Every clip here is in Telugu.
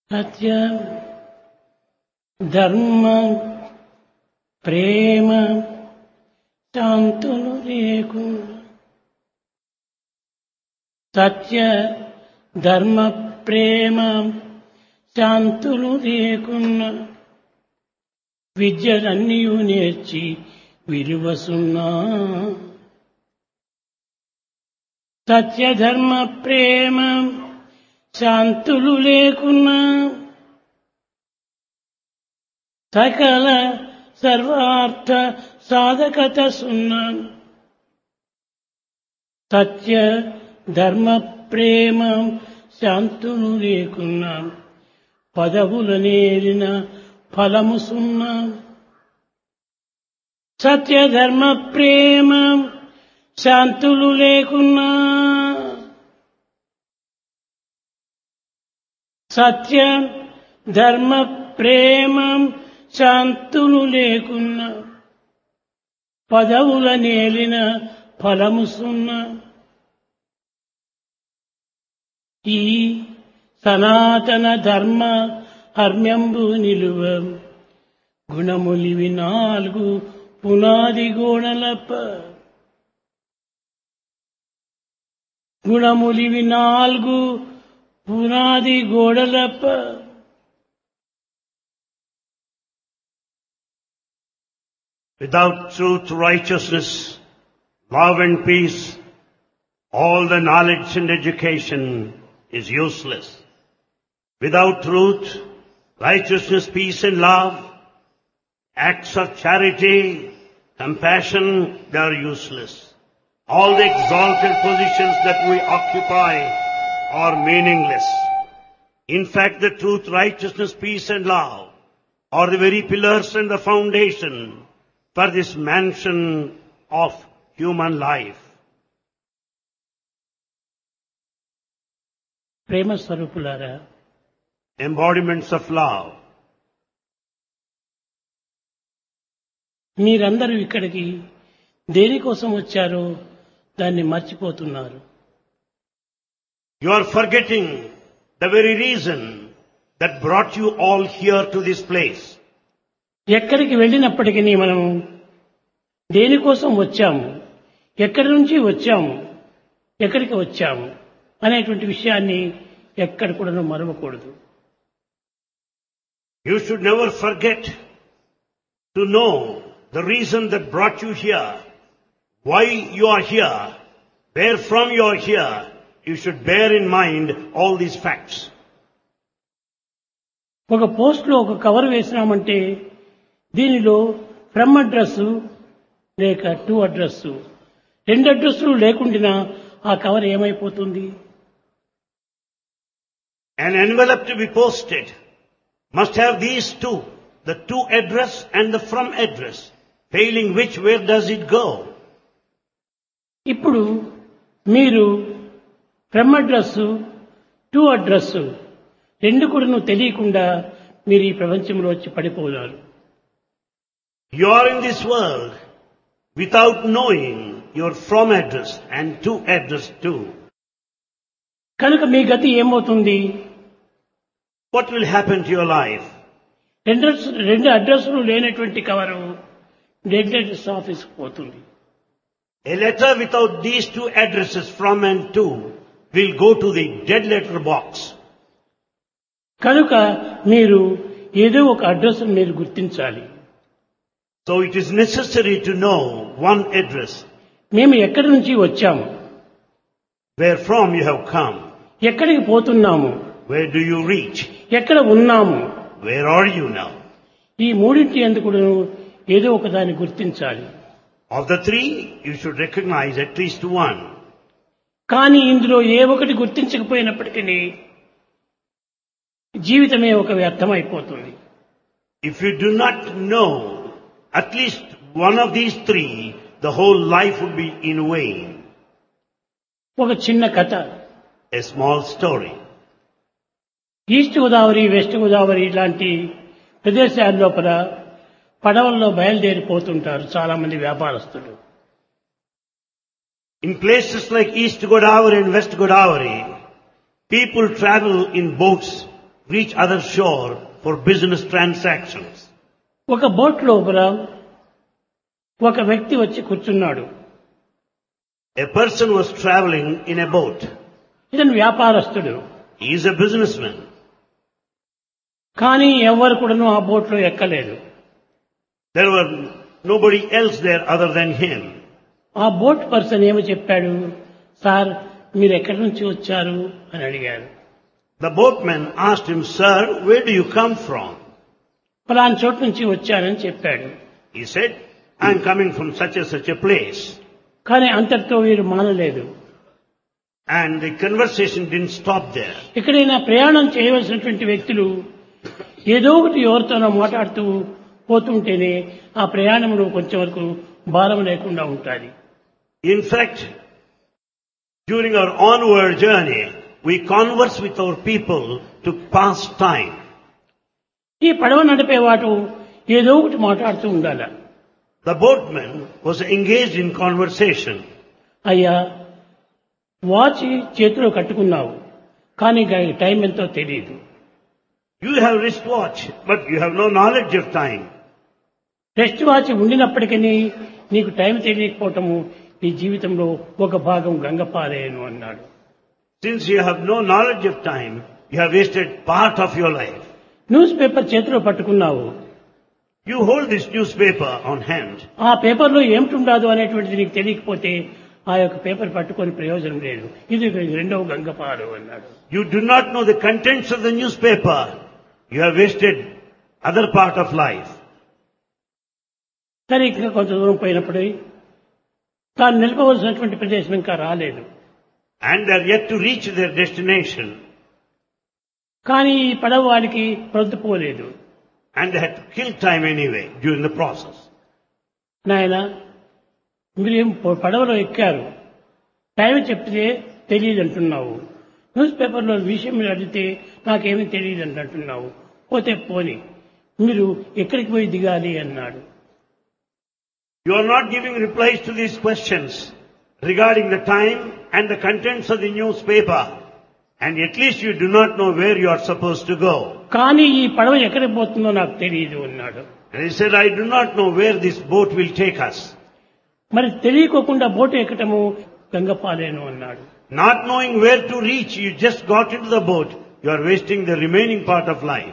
సత్య ధర్మ ప్రేమ శాంతులు లేకుండా సత్య ధర్మ ప్రేమ శాంతులు లేకున్నా విద్యలన్నీ నేర్చి విలువసున్నా సత్య ధర్మ ప్రేమ శాంతులు లేకున్నా సకల సర్వార్థ సాధకత సున్నా సత్య ధర్మ ప్రేమ శాంతులు లేకున్నా పదవుల నేరిన ఫలము సున్నా సత్య ధర్మ ప్రేమ శాంతులు లేకున్నా సత్య ధర్మ ప్రేమ శాంతులు లేకున్నా పదవుల నేలిన ఫలము సున్నా ఈ సనాతన ధర్మ హర్మ్యంబు నిలువ గుణములివి నాలుగు పునాది గోడలప గుణములివి నాలుగు పునాది గోడలప Without truth, righteousness, love and peace, all the knowledge and education is useless. Without truth, righteousness, peace and love, acts of charity, compassion, they are useless. All the exalted positions that we occupy are meaningless. In fact, the truth, righteousness, peace and love are the very pillars and the foundation for this mansion of human life. ప్రేమ స్వరూపులారా Embodiments of love. మీరందరూ ఇక్కడికి దేనికోసం వచ్చారో దాన్ని మర్చిపోతున్నారు You are forgetting the very reason that brought you all here to this place. ఎక్కడికి వెళ్ళినప్పటికీ మనము దేనికోసం వచ్చాము ఎక్కడి నుంచి వచ్చాము ఎక్కడికి వచ్చాము అనేటువంటి విషయాన్ని ఎక్కడ కూడా మరవకూడదు You should never forget to know the reason that brought you here, why you are here, where from you are here. You should bear in mind all these facts. ఒక పోస్ట్లో ఒక కవర్ వేసినామంటే దీనిలో ఫ్రమ్ అడ్రస్ లేక టు అడ్రస్ రెండు అడ్రస్లు లేకుండా ఆ కవర్ ఏమైపోతుంది An envelope to be posted must have these two, the to address and the from address. Failing which, where does it go? ఇప్పుడు మీరు ఫ్రమ్ అడ్రస్ టు అడ్రస్ రెండు కూడా తెలియకుండా మీరు ఈ ప్రపంచంలో వచ్చి పడిపోయారు You are in this world without knowing your from address and to address too. కనుక మీ గతి ఏమవుతుంది What will happen to your life? రెండు రెండు అడ్రస్లు లేనటువంటి కవరు డెడ్ అడ్రస్ ఆఫీస్కి పోతుంది A letter without these two addresses from and to will go to the dead letter box. కనుక మీరు ఏదో ఒక అడ్రస్ మీరు గుర్తించాలి So it is necessary to know one address, మేము ఎక్కడి నుంచి వచ్చాము where from you have come, ఎక్కడికి పోతున్నాము where do you reach, ఎక్కడ ఉన్నాము where are you now. ఈ మూడింటి ఎందుకు ఏదో ఒక దాన్ని గుర్తించాలి Of the three, you should recognize at least one. కానీ ఇందులో ఏ ఒకటి గుర్తించకపోయినప్పటికీ జీవితమే ఒక వ్యర్థం అయిపోతుంది If you do not know at least one of these three, the whole life would be in vain. ఒక చిన్న కథ A small story. East Godavari west Godavari ఇలాంటి ప్రదేశాల లోపల పడవల్లో బయలుదేరిపోతుంటారు చాలా మంది వ్యాపారస్తులు In places like East Godavari and West Godavari, people travel in boats reach other shore for business transactions. ఒక బోట్ లోపల ఒక వ్యక్తి వచ్చి కూర్చున్నాడు A person was traveling in a boat. ఇతను వ్యాపారస్తుడు He is a businessman. కానీ ఎవరు కూడాను ఆ బోట్లో ఎక్కలేదు There were nobody else there other than him. ఆ బోట్ పర్సన్ ఏమో చెప్పాడు సార్ మీరు ఎక్కడి నుంచి వచ్చారు అని అడిగారు The boatman asked him, Sir, where do you come from? ఫలాని చోటు నుంచి వచ్చానని చెప్పాడు He said, I'm coming from such and such a place. కానీ అంతటితో వీరు మానలేదు And the conversation didn't stop there. ఎక్కడైనా ప్రయాణం చేయవలసినటువంటి వ్యక్తులు ఏదో ఒకటి ఎవరితోనో మాట్లాడుతూ పోతుంటేనే ఆ ప్రయాణంలో కొంచెం వరకు భారం లేకుండా ఉంటుంది In fact, during our onward journey, we converse with our people to pass time. ఈ పడవ నడిపేవాడు ఏదో ఒకటి మాట్లాడుతూ ఉండాలి The boatman was engaged in conversation. అయ్యా వాచ్ చేతిలో కట్టుకున్నావు కానీ గా- టైం ఎంతో తెలియదు You have wristwatch, but you have no knowledge of time. Test watch ఉండినప్పటికీ నీకు టైం తెలియకపోవటము నీ జీవితంలో ఒక భాగం గంగపారేను అన్నాడు Since you have no knowledge of time, you have wasted part of your life. Newspaper చేతిలో పట్టుకున్నావు You hold this newspaper on hand. ఆ పేపర్లో ఏమిటుండదు అనేటువంటిది నీకు తెలియకపోతే ఆ యొక్క పేపర్ పట్టుకొని ప్రయోజనం లేదు ఇది రెండవ గంగపారు అన్నాడు You do not know the contents of the newspaper. You have wasted other part of life. సరే ఇంకా కొంత దూరం పోయినప్పుడు తాను నిలపవలసినటువంటి ప్రదేశం ఇంకా రాలేదు And they are yet to reach their destination. కానీ ఈ పడవ వాడికి ప్రొద్దుపోలేదు And they had to kill time anyway during the process. నాయన మీరేం ప- పడవలో ఎక్కారు టైం చెప్తే తెలియదు అంటున్నావు న్యూస్ పేపర్లో విషయం మీరు అడిగితే నాకేమీ తెలియదు అని అంటున్నావు పోతే పోని మీరు ఎక్కడికి పోయి దిగాలి అన్నాడు You are not giving replies to these questions regarding the time and the contents of the newspaper. And at least you do not know where you are supposed to go. కానీ ఈ పడవ ఎక్కడికి పోతుందో నాకు తెలియదు అన్నాడు And he said, I do not know where this boat will take us. మరి తెలియకోకుండా బోటు ఎక్కటము గంగపాలేను అన్నాడు Not knowing where to reach, you just got into the boat. You are wasting the remaining part of life.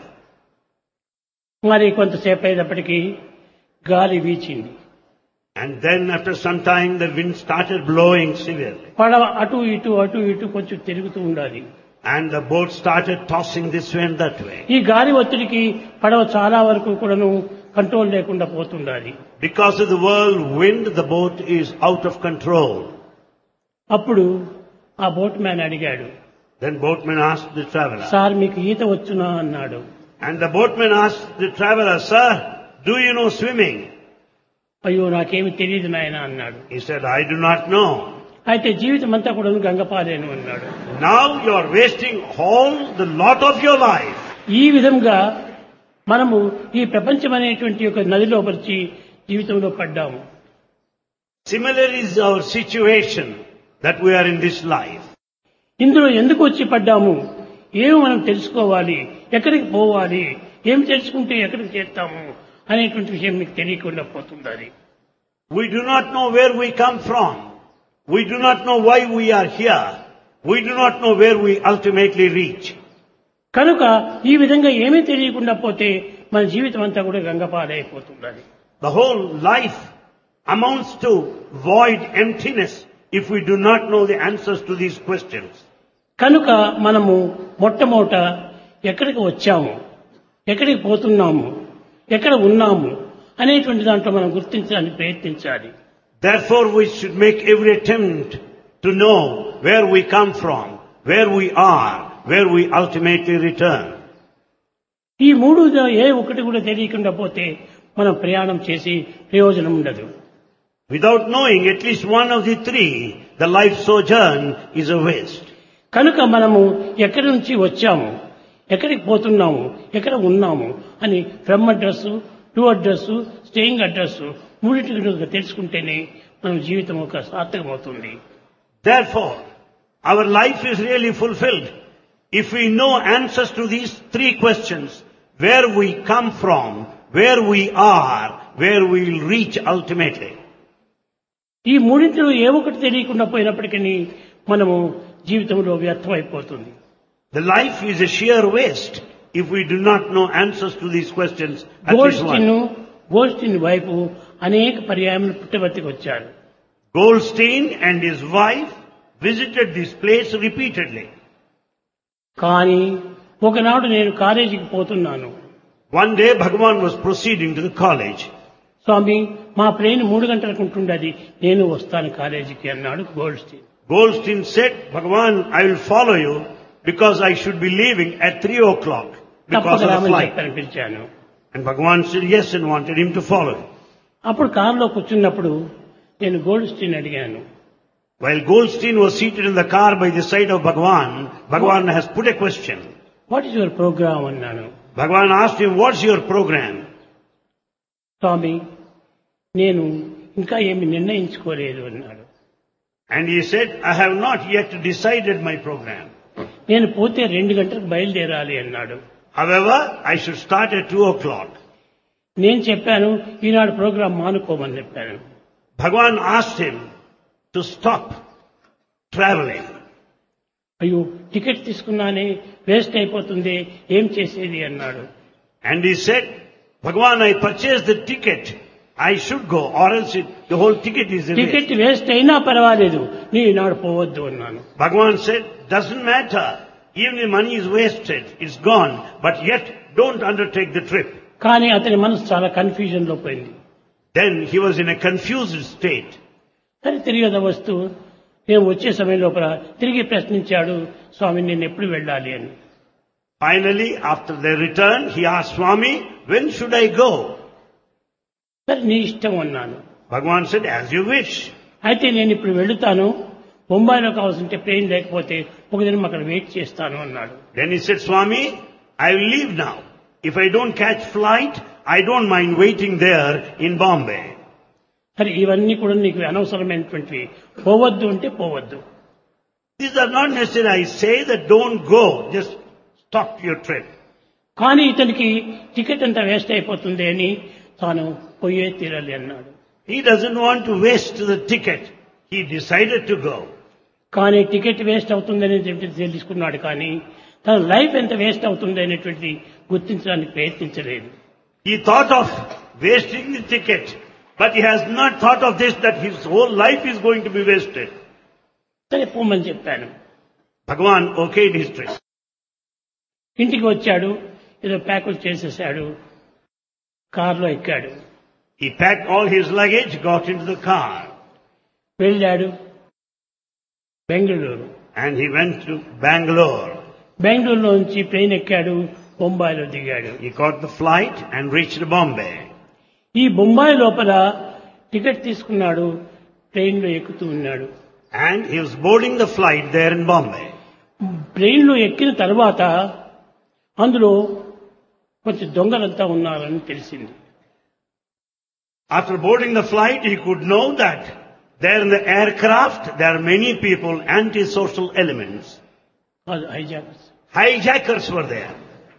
మరి కొంతసేపు అయ్యేటప్పటికీ గాలి వీచింది And then after some time, the wind started blowing severely. పడవ అటు ఇటు అటు ఇటు కొంచెం తిరుగుతూ ఉండాలి And the boat started tossing this way and that way. ఈ గాలి ఒత్తిడికి పడవ చాలా వరకు కూడాను కంట్రోల్ లేకుండా పోతుండాలి Because of the whirlwind, the boat is out of control. అప్పుడు ఆ బోట్ మ్యాన్ అడిగాడు Then boatman asked the traveler. Sir మీకు ఈత వచ్చునా అన్నాడు And the boatman asked the traveler, Sir, do you know swimming? అయ్యో నాకేమి తెలియదు నాయన అన్నాడు He said, I do not know. అయితే జీవితం అంతా కూడా గంగపాలేను అన్నాడు Now you are wasting all the lot of your life. ఈ విధంగా మనము ఈ ప్రపంచం అనేటువంటి ఒక నదిలో పరిచి జీవితంలో పడ్డాము Similar is our situation that we are in this life. ఇందులో ఎందుకు వచ్చి పడ్డాము ఏమి మనం తెలుసుకోవాలి ఎక్కడికి పోవాలి ఏమి తెలుసుకుంటే ఎక్కడికి చేస్తాము అనేటువంటి విషయం మీకు తెలియకుండా పోతుంది అది We do not know where we come from. We do not know why we are here. We do not know where we ultimately reach. కనుక ఈ విధంగా ఏమీ తెలియకుండా పోతే మన జీవితం అంతా కూడా గంగపాలైపోతుంది అది The whole life amounts to void emptiness if we do not know the answers to these questions. కనుక మనము మొట్టమొదట ఎక్కడికి వచ్చాము ఎక్కడికి పోతున్నాము ఎక్కడ ఉన్నాము అనేటువంటి దాంట్లో మనం గుర్తించడానికి ప్రయత్నించాలి Therefore we should make every attempt to know where we come from, where we are, where we ultimately return. ఈ మూడు ఏ ఒకటి కూడా తెలియకుండా పోతే మనం ప్రయాణం చేసి ప్రయోజనం ఉండదు Without knowing at least one of the three, the life sojourn is a waste. కనుక మనము ఎక్కడి నుంచి వచ్చాము ఎక్కడికి పోతున్నాము ఎక్కడ ఉన్నాము అని from address to address staying address మూడింటి గురించి తెలుసుకుంటేనే మన జీవితం ఒక సార్థకమవుతుంది Therefore, our life is really fulfilled If we know answers to these three questions, where we come from, where we are, where we will reach ultimately. ఈ మూడింటిలో ఏ ఒకటి తెలియకుండా పోయినప్పటికీ మనము జీవితంలో వ్యర్థమైపోతుంది The life is a sheer waste if we do not know answers to these questions at least గోల్స్టిన్ one. గోల్స్టిన్ వైపు అనేక పర్యాయములు పుట్టవర్తికి వచ్చారు Goldstein and his wife visited this place repeatedly. కానీ ఒకనాడు నేను కాలేజీకి పోతున్నాను One day Bhagavan was proceeding to the college. స్వామి మా ప్లేన్ మూడు గంటలకు ఉంటుండది నేను వస్తాను కాలేజీకి అన్నాడు Goldstein Goldstein said, Bhagavan, I will follow you because I should be leaving at three o'clock because తప్పక of the రామని flight. చెప్పని పిలిచాను And Bhagavan said yes and wanted him to follow. అప్పుడు కారులో కూర్చున్నప్పుడు నేను గోల్డ్స్టీన్ అడిగాను While Goldstein was seated in the car by the side of Bhagavan, Bhagavan has put a question. What is your programme అన్నాను Bhagavan asked him, what's your program? స్వామి నేను ఇంకా ఏమి నిర్ణయించుకోలేదు అన్నాడు And he said, I have not yet decided my program. నేను పోతే రెండు గంటలకు బయలుదేరాలి అన్నాడు However, I should start at two o'clock. నేను చెప్పాను ఈనాడు ప్రోగ్రాం మానుకోమని చెప్పాను Bhagavan asked him to stop traveling. అయ్యో టికెట్ తీసుకున్నానే వేస్ట్ అయిపోతుంది ఏం చేసేది అన్నాడు And he said, Bhagavan, I purchased the ticket. I should go or else it, the whole ticket is a waste. Ticket waste అయినా పర్వాలేదు నీ ఈనాడు పోవద్దు అన్నాను Bhagavan said, doesn't matter. Even the money is wasted, it's gone. But yet, don't undertake the trip. కానీ అతని మనసు చాలా కన్ఫ్యూజన్ లో పోయింది Then he was in a confused state. సరే తిరిగి వస్తూ నేను వచ్చే సమయం లోపల తిరిగి ప్రశ్నించాడు స్వామి నేను ఎప్పుడు వెళ్ళాలి అని Finally, after their return, he asked Swami, when should I go? సరే నీ ఇష్టం అన్నాను Bhagavan said, as you wish. అయితే నేను ఇప్పుడు వెళుతాను బొంబాయిలో కావాల్సింటే ప్లేన్ లేకపోతే ఒక దినం అక్కడ వెయిట్ చేస్తాను అన్నాడు Then he said, Swami, I will leave now. If I don't catch flight, I don't mind waiting there in Bombay. సరే ఇవన్నీ కూడా నీకు అనవసరమైనటువంటివి పోవద్దు అంటే పోవద్దు These are not necessary. I say that don't go. Just stop your trip. కానీ ఇతనికి టికెట్ అంతా వేస్ట్ అయిపోతుంది అని తాను పోయే తీరాలి అన్నాడు He doesn't want to waste the ticket. He decided to go. కానీ టికెట్ వేస్ట్ అవుతుందని చెప్పి తెలుసుకున్నాడు కానీ తన లైఫ్ ఎంత వేస్ట్ అవుతుంది అనేటువంటిది గుర్తించడానికి ప్రయత్నించలేదు He thought of wasting the ticket, but he has not thought of this that his whole life is going to be wasted. సరే పోమని చెప్పాను Bhagavan okayed his trip. ఇంటికి వచ్చాడు ఏదో ప్యాకులు చేసేసాడు కారులో ఎక్కాడు He packed all his luggage, got into the car, వెళ్ళాడు Bengaluru and he went to Bangalore. బెంగళూరులో నుంచి ట్రైన్ ఎక్కాడు బొంబాయిలో దిగాడు He caught the flight and reached Bombay. ఈ బొంబాయి లోపల టికెట్ తీసుకున్నాడు ట్రైన్లో ఎక్కుతూ ఉన్నాడు And he was boarding the flight there in Bombay. ట్రైన్లో ఎక్కిన తర్వాత అందులో కొంచెం దొంగలంతా ఉన్నారని తెలిసింది After boarding the flight, he could know that there in the aircraft, there are many people, antisocial elements. కాదు హైజాకర్స్ Hijackers were there.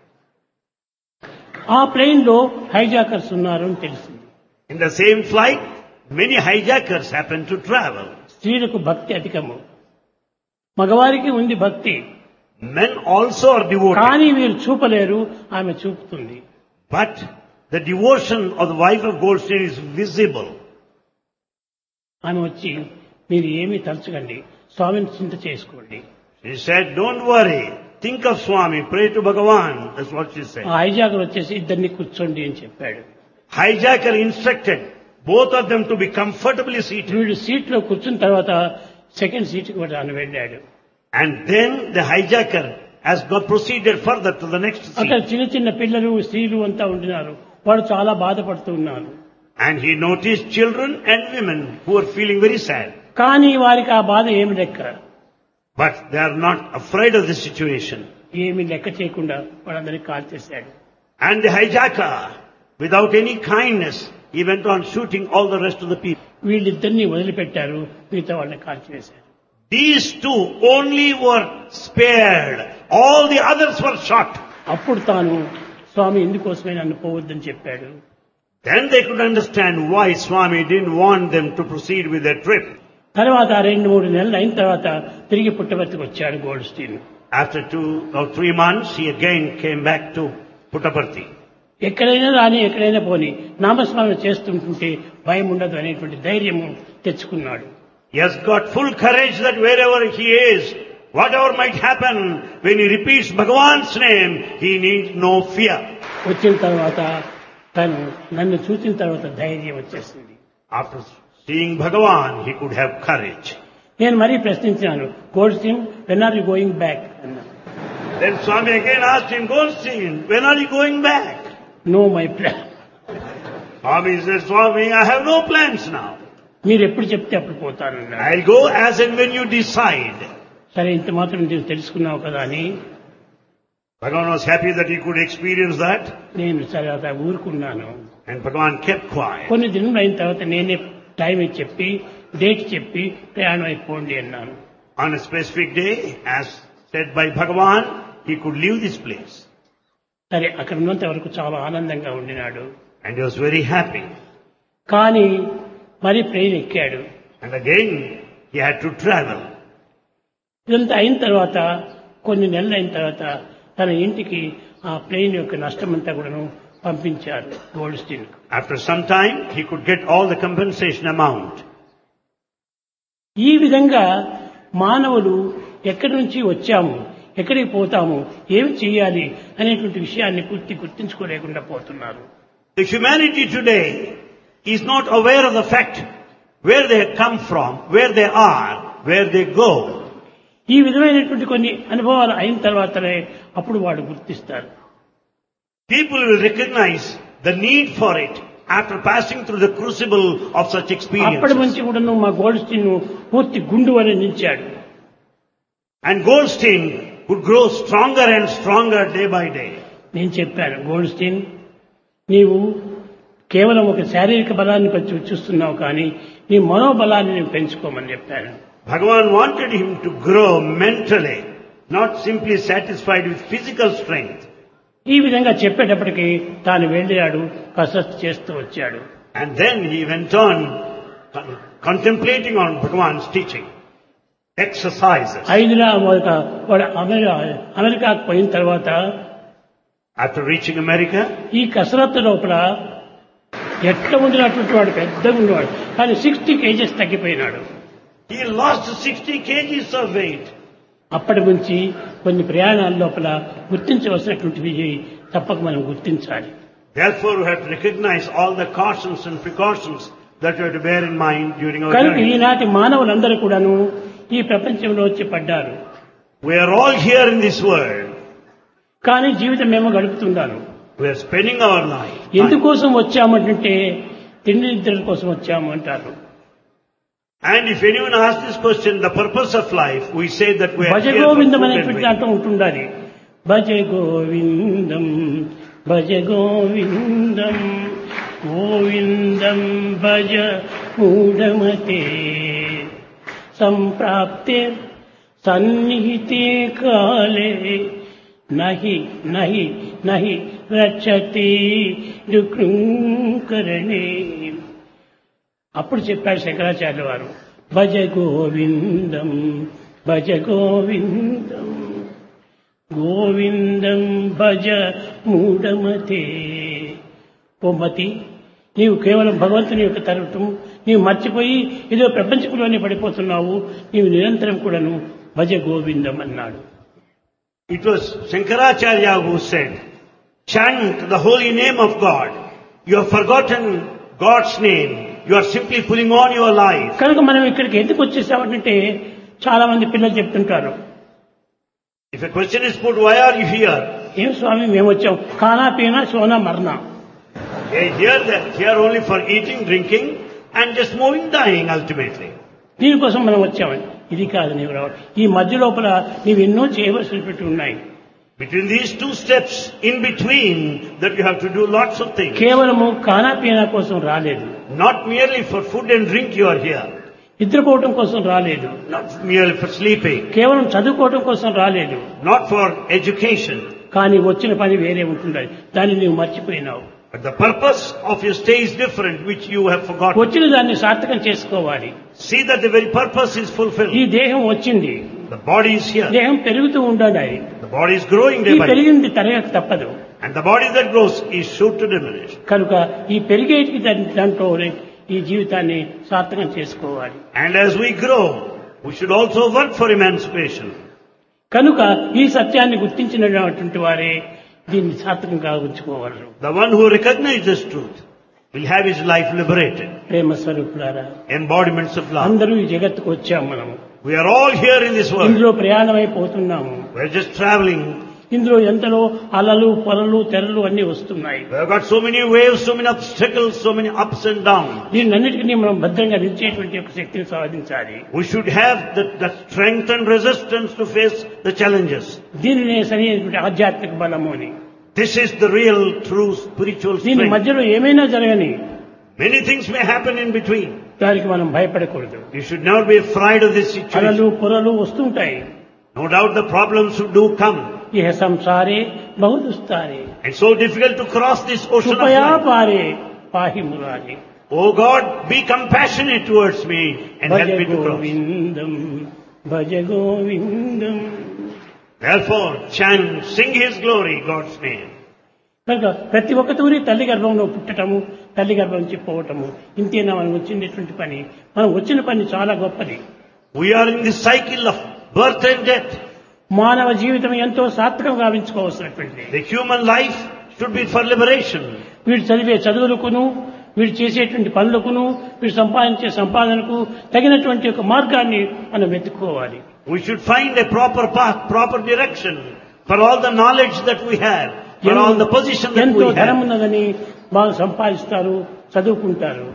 ఆ ప్లేన్ లో హైజాకర్స్ ఉన్నారు అని తెలిసింది In the same flight, many hijackers happened to travel. స్త్రీలకు భక్తి అధికము మగవారికి ఉంది భక్తి Men also are devoted. కానీ వీరు చూపలేరు ఆమె చూపుతుంది But the devotion of the wife of Goldstein is visible. ఆమె వచ్చి మీరు ఏమీ తలచకండి స్వామిని చింత చేసుకోండి She said, don't worry. Think of Swami. Pray to Bhagavan. That's what she said. ఆ హైజాకర్ వచ్చేసి ఇద్దరిని కూర్చోండి అని చెప్పాడు Hijacker instructed both of them to be comfortably seated. వీడు సీట్ లో కూర్చున్న తర్వాత సెకండ్ సీట్ కి ఆయన వెళ్ళాడు And then the hijacker has got proceeded further to the next అక్కడ seat. చిన్న చిన్న పిల్లలు స్త్రీలు అంతా ఉంటున్నారు వాడు చాలా బాధపడుతూ ఉన్నారు And he noticed children and women who were feeling very sad. కానీ వారికి ఆ బాధ ఏమి లెక్క But they are not afraid of the situation. ఏమి లెక్క చేయకుండా వాళ్ళందరినీ కాల్ చేశాడు And the hijacker, without any kindness, he went on shooting all the rest of the people. వీళ్ళిద్దరిని వదిలిపెట్టారు మిగతా వాళ్ళని కాల్చివేశారు These two only were spared All the others were shot. అప్పుడు తాను స్వామి ఎందుకోసమే నన్ను పోవద్దని చెప్పాడు Then they could understand why Swami didn't want them to proceed with their trip. తర్వాత ఆ రెండు మూడు నెలలు అయిన తర్వాత తిరిగి పుట్టబర్తికి వచ్చాడు Goldstein After two or three months, he again came back to Puttaparthi. ఎక్కడైనా రాని ఎక్కడైనా పోని నామస్మరణ చేస్తుంటుంటే భయం ఉండదు అనేటువంటి ధైర్యము తెచ్చుకున్నాడు He has got full courage that wherever he is, whatever might happen, when he repeats Bhagavan's name, he needs no fear. వచ్చిన తర్వాత తను నన్ను చూసిన తర్వాత ధైర్యం వచ్చేసింది After seeing Bhagavan, he could have courage. నేను మరీ ప్రశ్నించాను Goldstein when are you going back అన్నాను Then Swami again asked him, Goldstein, when are you going back? No my plan Swami said, Swami, I have no plans now. మీరు ఎప్పుడు చెప్తే అప్పుడు పోతానన్నాడు I'll go as and when you decide. సరే ఇంత మాత్రం నువ్వు తెలుసుకున్నావు కదా అని Bhagavan was happy that he could experience that, నేను సరే అలా ఊరుకున్నాను and Bhagavan kept quiet. కొన్ని దినములు అయిన తర్వాత నేనే టైం చెప్పి డేట్ చెప్పి ప్రయాణం అయిపోండి అన్నాను On a specific day, as said by Bhagavan, he could leave this place. సరే అక్కడ ఉన్నంత వరకు చాలా ఆనందంగా ఉండినాడు And he was very happy. కానీ మరి ప్లేన్ ఎక్కాడు And again, he had to travel. ఇదంతా అయిన తర్వాత కొన్ని నెలలు అయిన తర్వాత తన ఇంటికి ఆ ప్లేన్ యొక్క నష్టమంతా కూడాను పంపించారు Goldstein After some time, he could get all the compensation amount. ఈ విధంగా మానవులు ఎక్కడి నుంచి వచ్చాము ఎక్కడికి పోతాము ఏమి చేయాలి అనేటువంటి విషయాన్ని పూర్తి గుర్తించుకోలేకుండా పోతున్నారు The humanity today is not aware of the fact where they have come from, where they are, where they go. ఈ విధమైనటువంటి కొన్ని అనుభవాలు అయిన తర్వాతనే అప్పుడు వాడు గుర్తిస్తారు People will recognize the need for it after passing through the crucible of such అప్పటి experiences. నుంచి కూడాను మా గోల్డ్ స్టీన్ పూర్తి గుండు అని నిలిచాడు And Goldstein would grow stronger and stronger day by day. నేను చెప్పాను గోల్డ్ స్టీన్ నీవు కేవలం ఒక శారీరక బలాన్ని పెంచు చూస్తున్నావు కానీ నీ మనోబలాన్ని నేను పెంచుకోమని చెప్పాను Bhagavan wanted him to grow mentally, not simply satisfied with physical strength. ఈ విధంగా చెప్పేటప్పటికి తాను వెళ్ళాడు కసరత్తు చేస్తూ వచ్చాడు And then he went on con- contemplating on Bhagavan's teaching. Exercises. ఐదులా మొదట వాడు అమెరికా అమెరికాకు పోయిన తర్వాత After reaching America, ఈ కసరత్తు లోపల ఎట్లా ఉండినటువంటి వాడు పెద్దగా ఉండేవాడు కానీ సిక్స్టీ కేజెస్ తగ్గిపోయినాడు he lost 60 kgs of weight. అప్పటి నుంచి కొన్ని ప్రయాణాల లోపల గుర్తించవలసినటువంటివి తప్పక మనం గుర్తించాలి Therefore, we have to recognize all the cautions and precautions that we have to bear in mind during our కనుక journey. ఈనాటి మానవులందరూ కూడాను ఈ ప్రపంచంలో వచ్చి పడ్డారు We are all here in this world. కానీ జీవితం మేము గడుపుతున్నాను We are spending our life. ఎందుకోసం వచ్చామంటే తిండి నిద్రల కోసం వచ్చాము అంటారు And if anyone asks this question, the purpose of life, we say that we are భజ here for Govindam food and అనేటువంటి drink. దాంట్లో ఉంటుండాలి భజ గోవిందం భజ గోవిందం గోవిందం భజ మూఢమతే సంప్రాప్తే సన్నిహితే కాలే నహి నహి నహి రక్షతి డుకృంకరణే అప్పుడు చెప్పాడు శంకరాచార్య వారు భజ గోవిందం భజ గోవిందం గోవిందం భజ మూఢమతే ఓ మతి నీవు కేవలం భగవంతుని యొక్క తరగటం నీవు మర్చిపోయి ఏదో ప్రపంచంలోనే పడిపోతున్నావు నీవు నిరంతరం కూడాను భజ గోవిందం అన్నాడు It was Shankaracharya who said, chant the holy name of God. You have forgotten God's name. You are simply pulling on your life. కనుక మనం ఇక్కడికి ఎందుకు వచ్చేసామంటే చాలా మంది పిల్లలు చెప్తుంటారు If a question is put, why are you here? ఏం స్వామి మేము వచ్చాం ఖానా పీనా Sona మర్నా They are here, they are here only for eating, drinking, and just moving, dying ultimately. దీనికోసం మనం వచ్చామని ఇది కాదు నీవు రావడం ఈ మధ్య లోపల నీవు ఎన్నో చేయవలసినటువంటి ఉన్నాయి Between these two steps, in between, that you have to do lots of things. కేవలము ఖానా పీనా కోసం రాలేదు Not merely for food and drink you are here. నిద్రపోవటం కోసం రాలేదు not merely for sleeping, కేవలం చదువుకోవటం కోసం రాలేదు not for education, కానీ వచ్చిన పని వేరే ఉంటుండాలి దాన్ని నువ్వు మర్చిపోయినావు but the purpose of your stay is different, which you have forgotten. వచ్చిన దాన్ని సార్థకం చేసుకోవాలి See that the very purpose is ఈ fulfilled. దేహం వచ్చింది The body is here. దేహం పెరుగుతూ ఉండాలి The body is growing ఈ day by day. పెరిగింది తరగక తప్పదు And the body that grows is sure to diminish. కనుక ఈ పెరిగేటికి దాని- దాంట్లో ఈ జీవితాన్ని సార్థకం చేసుకోవాలి And as we grow, we should also work for emancipation. కనుక ఈ సత్యాన్ని గుర్తించినటువంటి వారే దీన్ని సార్థకం గావించుకోగలరు The one who recognizes this truth will have his life liberated. ప్రేమ స్వరూపులారా Embodiments of love. అందరూ ఈ జగత్తుకు వచ్చాం మనము We are all here in this world. ఇందులో ప్రయాణమైపోతున్నాము We are just traveling. ఇందులో ఎంతలో అలలు పొలలు తెరలు అన్ని వస్తున్నాయి We have got so many waves, so many obstacles, so many ups and downs. దీన్నన్నిటికీ మనం భద్రంగా నిలిచేటువంటి ఒక శక్తిని సాధించాలి We should have the, the strength and resistance to face the challenges. దీనినే సరైనటువంటి ఆధ్యాత్మిక బలము అని This is the real, true spiritual దీని strength. మధ్యలో ఏమైనా జరగని Many things may happen in between. దానికి మనం భయపడకూడదు You should never be afraid of this situation. అలలు పొరలు వస్తుంటాయి No doubt the problems do come. ఇహ సంసారే బహుదుస్తారే It's so difficult to cross this ocean of కృపయా life. పారే పాహి Murari Oh God, be compassionate towards me and భజ help me to cross. గోవిందం భజ గోవిందం Therefore, chant, sing His glory, God's name. కనుక ప్రతి ఒక్క తూరి తల్లి గర్భంలో పుట్టటము తల్లి గర్భం నుంచి పోవటము ఇంతేనా మనం వచ్చినటువంటి పని మనం వచ్చిన పని చాలా గొప్పది We are in this cycle of birth and death. మానవ జీవితం ఎంతో సాత్వికం గావించుకోవాల్సినటువంటిది The human life should be for liberation. వీడు చదివే చదువులకును వీడు చేసేటువంటి పనులకును వీడు సంపాదించే సంపాదనకు తగినటువంటి ఒక మార్గాన్ని మనం వెతుక్కోవాలి We should find a proper path, proper direction for all the knowledge that we have, for all the position that ఎంతో we ధనం have. ఉన్నదని బాగా సంపాదిస్తారు చదువుకుంటారు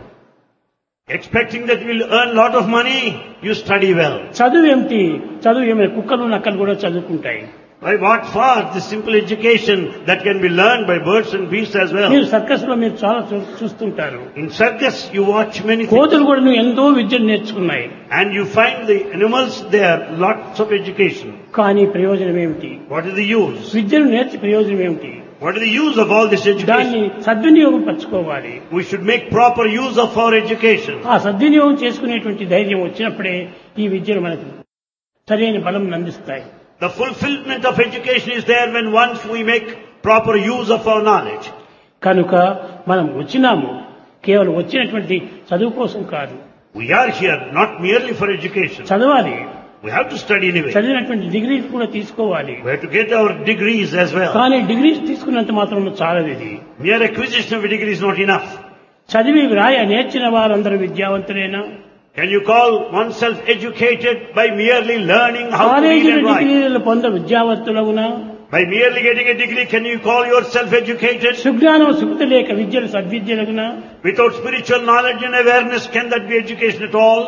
Expecting that we'll earn a lot of money, you study well. చదువు ఏమిటి చదువు ఏమైనా కుక్కలు నక్కలు కూడా చదువుకుంటాయి By what for? The simple education that can be learned by birds and beasts as well. మీరు సర్కస్ లో మీరు చాలా చూ- చూస్తుంటారు In circus, you watch many things. కోతులు కూడా నువ్వు ఎంతో విద్యను నేర్చుకున్నాయి And you find the animals there, lots of education. కానీ ప్రయోజనం ఏమిటి What is the use? విద్యను నేర్చి ప్రయోజనం ఏమిటి What is the use of all this education? దాన్ని సద్వినియోగం పరచుకోవాలి We should make proper use of our education. ఆ సద్వినియోగం చేసుకునేటువంటి ధైర్యం వచ్చినప్పుడే ఈ విద్యను మనకు సరైన బలం అందిస్తాయి The fulfillment of education is there when once we make proper use of our knowledge. కనుక మనం వచ్చినాము కేవలం వచ్చినటువంటి చదువు కోసం కాదు We are here not merely for education. చదవాలి We have to study anyway. చదివినటువంటి డిగ్రీస్ కూడా తీసుకోవాలి We have to get our degrees as well. కానీ డిగ్రీస్ తీసుకున్నంత మాత్రం చాలదు ఇది Mere acquisition of a degree is not enough. చదివి వ్రాయ నేర్చిన వారందరూ విద్యావంతులేనా Can you call oneself educated by merely learning how to read కాలేజీల and write? డిగ్రీలు పొంద విద్యావంతులగునా By merely getting a degree, can you call yourself educated? సుజ్ఞానం సుఖత లేక విద్యలు సద్విద్యలగునా Without spiritual knowledge and awareness, can that be education at all?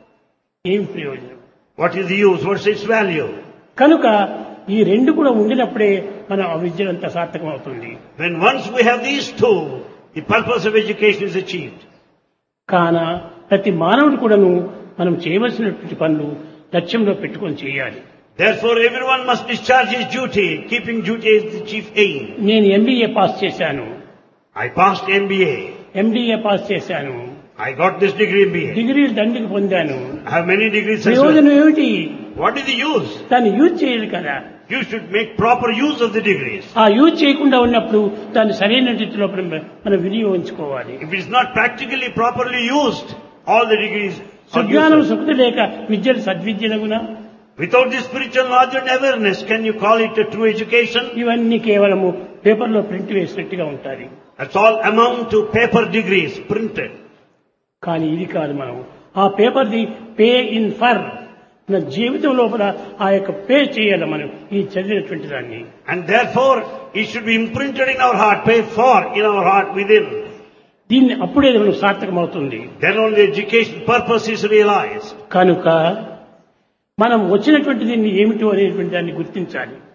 ఏం ప్రయోజనం What is the use? What's its value? కనుక ఈ రెండు కూడా ఉండినప్పుడే మనం ఆ విద్యలంతా సార్థకం అవుతుంది When once we have these two, the purpose of education is achieved. కాన ప్రతి మానవుడు కూడాను మనం చేయవలసినటువంటి పనులు లక్ష్యంలో పెట్టుకొని చేయాలి Therefore, everyone must discharge his duty, keeping duty as the chief aim. నేను ఎంబీఏ పాస్ చేశాను I passed MBA. MBA pass చేశాను I got this degree MBA. డిగ్రీలు దండికి పొందాను I have many degrees as well. ప్రయోజనం ఏమిటి What is the use? దాన్ని యూజ్ చేయాలి కదా You should make proper use of the degrees. ఆ యూజ్ చేయకుండా ఉన్నప్పుడు దాన్ని సరైన రీతిలో మనం మనం వినియోగించుకోవాలి If it is not practically properly used, all the degrees are సుజ్ఞానం useless. సుఖత లేక విద్యలు సద్విద్యలగునా Without this spiritual knowledge and awareness, can you call it a true education? ఇవన్నీ కేవలము పేపర్లో ప్రింట్ వేసినట్టుగా ఉంటాయి That's all amount to paper degrees printed. కానీ ఇది కాదు మనం ఆ పేపర్ది పే ఇన్ ఫర్ మన జీవితం లోపల ఆ యొక్క పే చేయాలి మనం ఈ చదివినటువంటి దాన్ని And therefore, it should be imprinted in our heart, paid for in our heart within. దీన్ని అప్పుడే మనం సార్థకం అవుతుంది Then only education purpose is realized. కనుక మనం వచ్చినటువంటి దీన్ని ఏమిటో అనేటువంటి దాన్ని గుర్తించాలి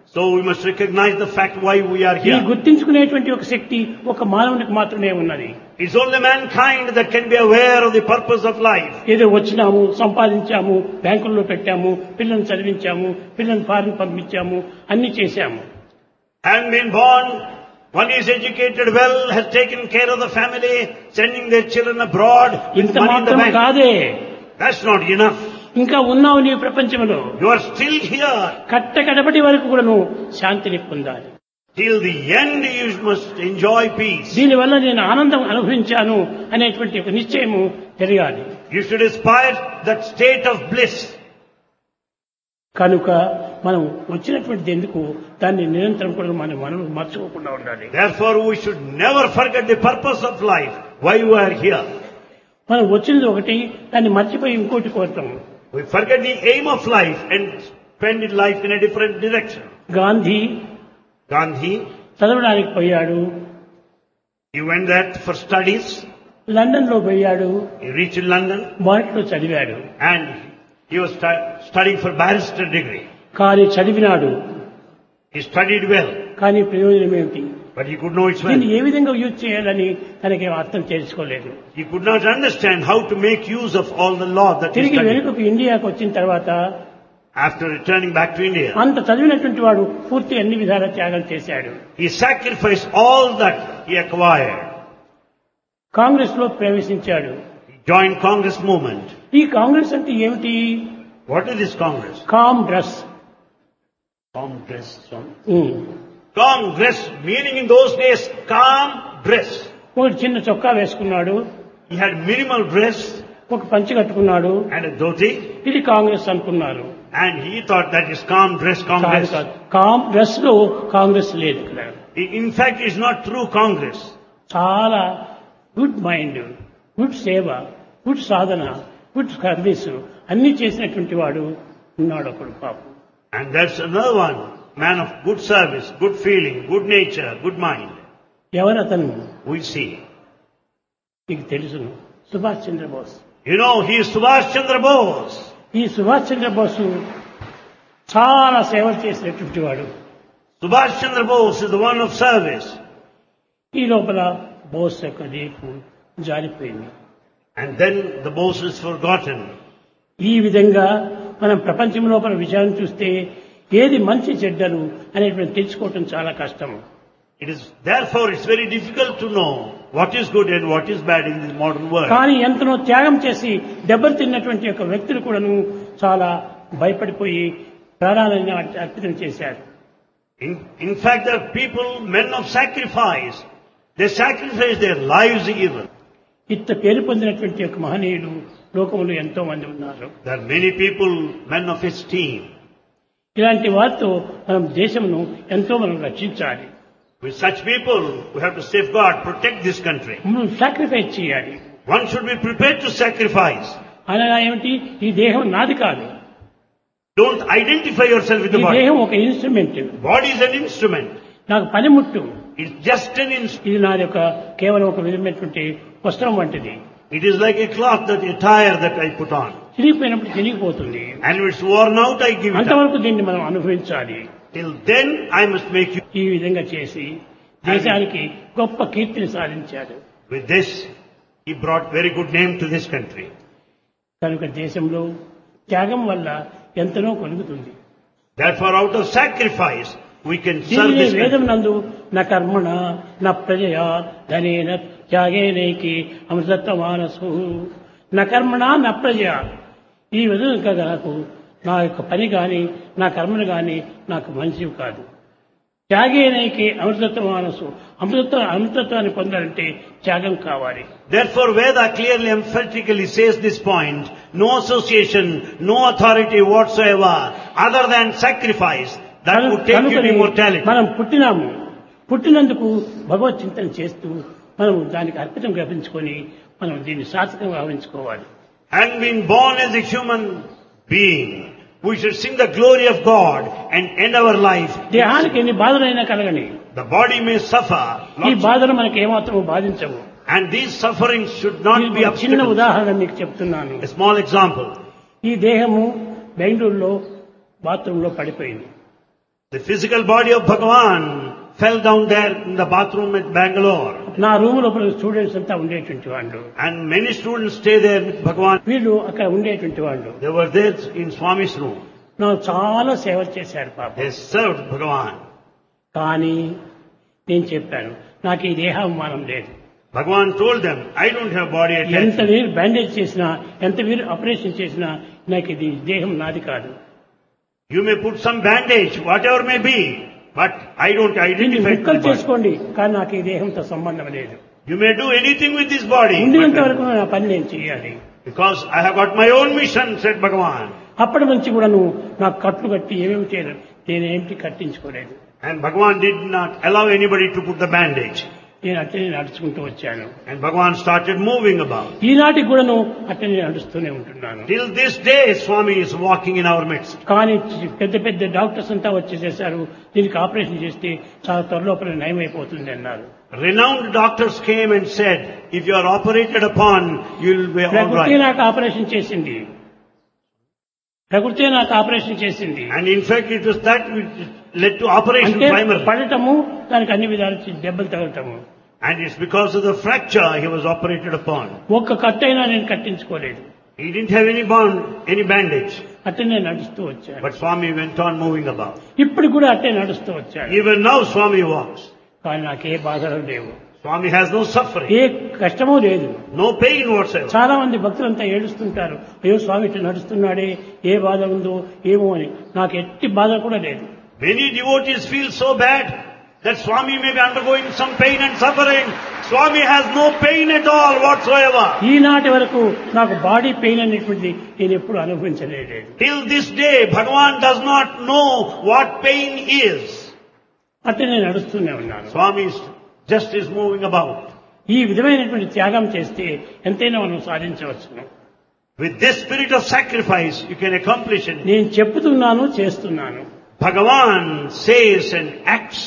So we must recognize the fact why we are ఈ here. గుర్తించుకునేటువంటి ఒక శక్తి ఒక మానవునికి మాత్రమే ఉన్నది It's only mankind that can be aware of the purpose of life. ఏదో వచ్చినాము సంపాదించాము బ్యాంకుల్లో పెట్టాము పిల్లల్ని చదివించాము పిల్లల్ని ఫారిన్ పంపించాము అన్ని చేశాము Having been born, one is educated well, has taken care of the family, sending their children abroad with ఇంత money in the మాత్రం bank. కాదే That's not enough. ఇంకా ఉన్నావు నీ ప్రపంచంలో You are still here. కట్ట కడపటి వరకు కూడా నువ్వు శాంతిని పొందాలి Till the end you must enjoy peace. దీనివల్ల నేను ఆనందం అనుభవించాను అనేటువంటి ఒక నిశ్చయము తెలియాలి You should aspire that state of bliss. కనుక మనం వచ్చినటువంటి ఎందుకు దాన్ని నిరంతరం కూడా మనం మనం మర్చిపోకుండా ఉండాలి Therefore we should never forget the purpose of life, why we are here. మనం వచ్చినది ఒకటి దాన్ని మర్చిపోయి ఇంకోటి కోరుతాం We forget the aim of life and spend life in a different direction. Gandhi Gandhi, చదవడానికి పోయాడు he went there for studies. London లో పోయాడు He reached London మొదట్లో చదివాడు and he was stu- studying for barrister degree. కానీ చదివినాడు He studied well, కానీ ప్రయోజనం ఏమిటి but he could know its దీన్ని value. ఏ విధంగా యూజ్ చేయాలని తనకి అర్థం చేసుకోలేదు He could not understand how to make use of all the law that he తిరిగి studied. వెనుకకు ఇండియాకు వచ్చిన తర్వాత After returning back to India, అంత చదివినటువంటి వాడు పూర్తి అన్ని విధాల త్యాగం చేశాడు he sacrificed all that he acquired. Congress లో ప్రవేశించాడు He joined Congress movement. ఈ కాంగ్రెస్ అంటే ఏమిటి What is this Congress? Come dress Congress. Congress, meaning in those days, calm dress. ఒకటి చిన్న చొక్కా వేసుకున్నాడు He had minimal dress ఒక పంచి కట్టుకున్నాడు and a dhoti, ఇది కాంగ్రెస్ అనుకున్నారు and he thought that is calm dress కాదు Congress. కాదు కామ్ డ్రెస్ లో కాంగ్రెస్ లేదు ఇక్కడ In fact, it's not true Congress. చాలా గుడ్ మైండ్ గుడ్ సేవ గుడ్ సాధన గుడ్ సర్వీస్ అన్ని చేసినటువంటి వాడు ఉన్నాడు ఒకడు పాపం And that's another one. Man of good service, good feeling, good nature, good mind. ఎవరు అతను We see. మీకు తెలుసును Subhash Chandrabose You know, he is Subhash Chandra Bose. ఈ సుభాష్ చంద్రబోసు చాలా సేవలు చేసినటువంటి వాడు Subhash Chandra Bose is the one of service. ఈ లోపల బోస్ యొక్క రేపు జారిపోయింది And then the Bose is forgotten. ఈ విధంగా మనం ప్రపంచం లోపల విషయాన్ని చూస్తే ఏది మంచి చెడ్డలు అనేటువంటి తెలుసుకోవటం చాలా కష్టం It is, therefore, it's very difficult to know what is good and what is bad in this modern world. కానీ ఎంతనో త్యాగం చేసి దెబ్బతిన్నటువంటి యొక్క వ్యక్తులు కూడాను చాలా భయపడిపోయి ప్రాణాలను అర్పితం చేశారు In, in fact, there are people, men of sacrifice. They sacrifice their lives even. ఇంత పేరు పొందినటువంటి యొక్క మహనీయులు లోకంలో ఎంతో మంది ఉన్నారు There are many people, men of esteem. ఇలాంటి వారితో మనం దేశమును ఎంతో మనం రక్షించాలి With such people, we have to safeguard, protect this country. మనం సాక్రిఫైస్ చేయాలి One should be prepared to sacrifice. అనగా ఏమిటి ఈ దేహం నాది కాదు Don't identify yourself with ఈ the body. దేహం ఒక instrument Body is an instrument. నాకు పనిముట్టు It's just an instrument. ఇది నాది యొక్క కేవలం ఒక విధమైనటువంటి వస్త్రం వంటిది It is like a cloth that attire that I put on. చిరిగిపోయినప్పుడు చిరిగిపోతుంది And if it's worn out, I give it up. అంతవరకు దీన్ని మనం అనుభవించాలి Till then, I must make you. ఈ విధంగా చేసి దేశానికి గొప్ప కీర్తిని సాధించాడు With this, he brought very good name to this country. కనుక దేశంలో త్యాగం వల్ల ఎంతనో కలుగుతుంది Therefore, out of sacrifice, we can serve దీనిని this వేదం country. నందు నా కర్మణ నా ప్రజయా ధనేన త్యాగేనేకి అమృతత్వ మానసు నా కర్మణ నా ప్రజయా ఈ విధంగా నాకు నా యొక్క పని కానీ నా కర్మను కానీ నాకు మంచివి కాదు త్యాగేనేకి అమృతత్వ మానసు అమృతత్వ అమృతత్వాన్ని పొందాలంటే త్యాగం కావాలి Therefore, Veda clearly emphatically says this point, no association, no authority whatsoever, other than sacrifice, that would take you to కనుకనే immortality. మనం పుట్టినాము పుట్టినందుకు భగవత్ చింతన చేస్తూ మనం దానికి అర్పితం గ్రహించుకొని మనం దీన్ని సార్థకంగా భావించుకోవాలి And being born as a human being, we should sing the glory of God and end our life. దేహానికి ఎన్ని బాధలైనా కలగని The body may suffer, ఈ lots- బాధలు మనకి ఏమాత్రం బాధించవు and these sufferings should not be నేను ఒక చిన్న obstacles. ఉదాహరణ మీకు చెప్తున్నాను A small example. ఈ దేహము బెంగళూరులో బాత్రూంలో పడిపోయింది The physical body of Bhagavan fell down there in the bathroom at Bangalore. నా రూమ్ లోపల స్టూడెంట్స్ అంతా ఉండేటువంటి వాళ్ళు And many students stay there with Bhagavan. వీళ్ళు అక్కడ ఉండేటువంటి వాళ్ళు They were there in Swami's room. నాకు చాలా సేవ చేశారు పాప They served Bhagavan. కానీ నేను చెప్పాను నాకు ఈ దేహాభిమానం లేదు Bhagavan told them, I don't have body ఎంత attachment. వీరు బ్యాండేజ్ చేసినా ఎంత వీరు ఆపరేషన్ చేసినా నాకు ఇది దేహం నాది కాదు You may put some bandage, whatever may be, but I don't దీన్ని identify with ముక్కలు the body. చేసుకోండి కానీ నాకు ఈ దేహంతో సంబంధం లేదు You may do anything with this body, ఉండినంత but- వరకు నా పని నేను చేయాలి because I have got my own mission, said Bhagavan. అప్పటి నుంచి కూడా నువ్వు నాకు కట్లు కట్టి ఏమేమి చేయలేదు నేనేమిటి కట్టించుకోలేదు And Bhagavan did not allow anybody to put the bandage. నేను అట్లనే నడుచుకుంటూ వచ్చాను And Bhagavan started moving about. ఈనాటికి కూడా నువ్వు అట్లనే నడుస్తూనే ఉంటున్నాను Till this day, Swami is walking in our midst. కానీ పెద్ద పెద్ద డాక్టర్స్ అంతా వచ్చేసేసారు దీనికి ఆపరేషన్ చేస్తే చాలా త్వరలోపల నయమైపోతుంది అన్నారు Renowned doctors came and said, if you are operated upon, you will be all ప్రకృతి right. నాకు ఆపరేషన్ చేసింది ప్రకృతి నాకు ఆపరేషన్ చేసింది And in fact, it was that which led to operation అంటే primarily. పడటము దానికి అన్ని విధాలు దెబ్బలు తగలటము And it's because of the fracture he was operated upon. ఒక్క కట్టైనా నేను కట్టించుకోలేదు He didn't have any bond, any bandage. అట్టే నేను నడుస్తూ వచ్చాను But Swami went on moving about. ఇప్పుడు కూడా అట్టే నడుస్తూ వచ్చాను Even now Swami walks. కానీ నాకే బాధలు లేవు Swami has no suffering, ఏ కష్టమూ లేదు no pain whatsoever. చాలా మంది భక్తులంతా ఏడుస్తుంటారు అయ్యో స్వామి ఇట్లా నడుస్తున్నాడే ఏ బాధ ఉందో ఏమో అని నాకు ఎట్టి బాధ కూడా లేదు Many devotees feel so bad that Swami may be undergoing some pain and suffering. Swami has no pain at all whatsoever. ఈనాటి వరకు నాకు బాడీ పెయిన్ అనేటువంటిది నేను ఎప్పుడు అనుభవించలేదు Till this day, Bhagavan does not know what pain is. అట్టే నేను నడుస్తూనే ఉన్నాను Swami is just is moving about. ఈ విధమైనటువంటి త్యాగం చేస్తే ఎంతైనా మనం సాధించవచ్చును With this spirit of sacrifice, you can accomplish it. నేను చెప్తున్నాను చేస్తున్నాను Bhagavan says and acts.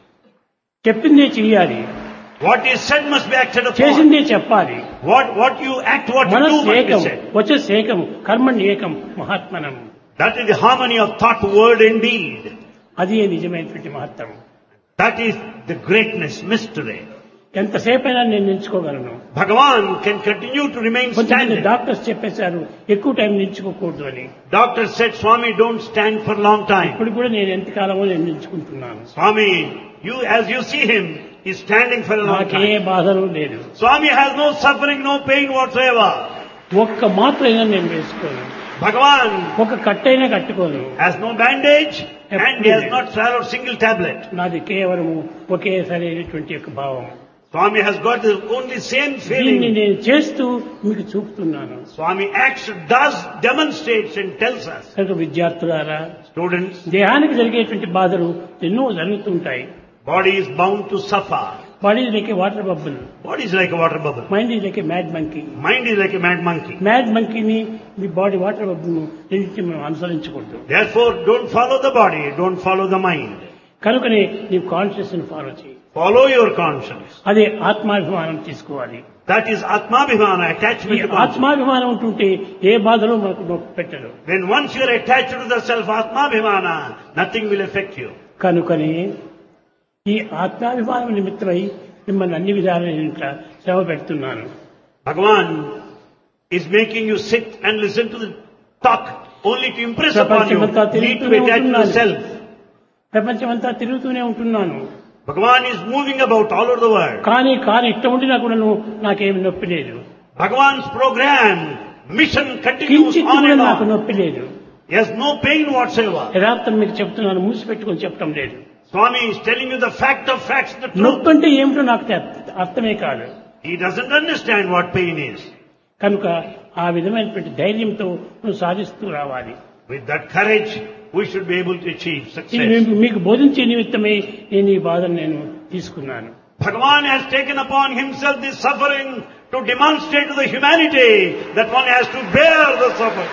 చెప్పిందే చెయ్యాలి What is said must be acted upon. చేసిందే చెప్పాలి What, what you act, what you do మనస్సు must be ఏకం said. వచ్చేసి ఏకం కర్మణ్ ఏకం మహాత్మనం That is the harmony of thought, word and deed. అది నిజమైనటువంటి మహత్వం That is the greatness, mystery. ఎంతసేపైనా నేను నిల్చుకోగలను Bhagavan can continue to remain కొంతమంది standing. డాక్టర్స్ చెప్పేశారు ఎక్కువ టైం నిల్చుకోకూడదు అని Doctor said, Swami, don't stand for long time. ఇప్పుడు కూడా నేను ఎంతకాలమో నేను నిల్చుకుంటున్నాను Swami, you, as you see him, is standing for a long నాకే time. బాధలు లేదు Swami has no suffering, no pain whatsoever. ఒక్క మాత్రైనా నేను వేసుకోను Bhagavan ఒక కట్టైనా కట్టుకోను has no bandage and he has not swallowed single tablet. నాది కేవలము ఒకే సరైనటువంటి యొక్క భావం Swami has got the only same దీన్ని feeling. నేను చేస్తూ మీకు చూపుతున్నాను Swami acts, does, demonstrates and tells us. కనుక విద్యార్థులారా Students, దేహానికి జరిగేటువంటి బాధలు ఎన్నో జరుగుతుంటాయి body is bound to suffer. Body like water bubble Body is like a water bubble. Mind is like mad monkey Mind is like a mad monkey. Mad మంకీని మీ బాడీ వాటర్ బబ్బుల్ రెండింటిని మనం అనుసరించకూడదు Therefore, don't follow the body, don't follow the mind. కనుకనే నీవు కాన్షియస్ ఫాలో చేయి Follow your conscience. అదే ఆత్మాభిమానం తీసుకోవాలి That is Atmabhimana, ఈ attachment to conscience. ఆత్మాభిమానం ఉంటుంటే ఏ బాధలో మనకు నొప్పి పెట్టదు When once you are attached to the self Atmabhimana, nothing will affect you. కనుకని ఈ ఆత్మాభిమానం నిమిత్తమై మిమ్మల్ని అన్ని విధాలైన ఇంట్లో శ్రమ పెడుతున్నాను Bhagavan is making you sit and listen to the talk only to impress upon you. ప్రపంచమంతా Need to తిరుగుతూనే be attached to the ఉంటున్నాను self. ప్రపంచమంతా తిరుగుతూనే ఉంటున్నాను Bhagavan is moving about all over the world. కానీ కానీ ఇట్ట ఉండినా కూడాను నాకేమి నొప్పి లేదు Bhagavan's program, mission continues కించిత్ on కూడా and నాకు on. నొప్పి లేదు He has no pain whatsoever. యథార్థం మీకు చెప్తున్నాను మూసిపెట్టుకొని చెప్పడం లేదు Swami is telling you the fact of facts, the truth. నొప్పి అంటే ఏమిటో నాకు తె- అర్థమే కాదు He doesn't understand what pain is. కనుక ఆ విధమైనటువంటి ధైర్యంతో నువ్వు సాధిస్తూ రావాలి With that courage, we should be able to achieve ఇది success. మీకు- మీకు బోధించే నిమిత్తమై నేను ఈ బాధను నేను తీసుకున్నాను Bhagavan has taken upon himself this suffering to demonstrate to the humanity that one has to bear the suffering.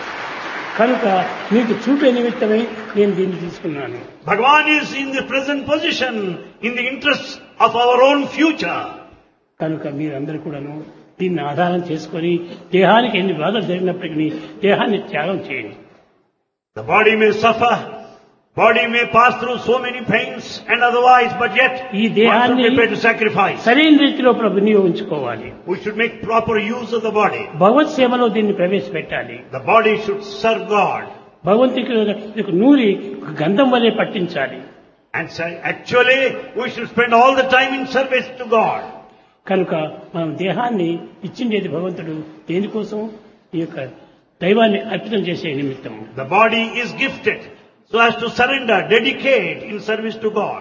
కనుక మీకు చూపే నిమిత్తమై నేను దీన్ని తీసుకున్నాను Bhagavan is in the present position in the interest of our own future. కనుక మీరందరూ కూడాను దీన్ని ఆధారం చేసుకొని దేహానికి ఎన్ని బాధలు జరిగినప్పటికీ దేహాన్ని త్యాగం చేయండి The body may suffer, Body may pass through so many pains and otherwise, but yet ఈ one should దేహాన్ని prepare to sacrifice. సరైన రీతిలో ప్ర- వినియోగించుకోవాలి We should make proper use of the body. భగవత్ సేవలో దీన్ని ప్రవేశపెట్టాలి The body should serve God. భగవంతుడికి ఇది నూరి ఒక గంధం వలె పట్టించాలి And say, actually, we should spend all the time in service to God. కనుక మనం దేహాన్ని ఇచ్చిండేది భగవంతుడు దేనికోసం ఈ యొక్క దైవాన్ని అర్పితం చేసే నిమిత్తం The body is gifted so as to surrender, dedicate in service to God.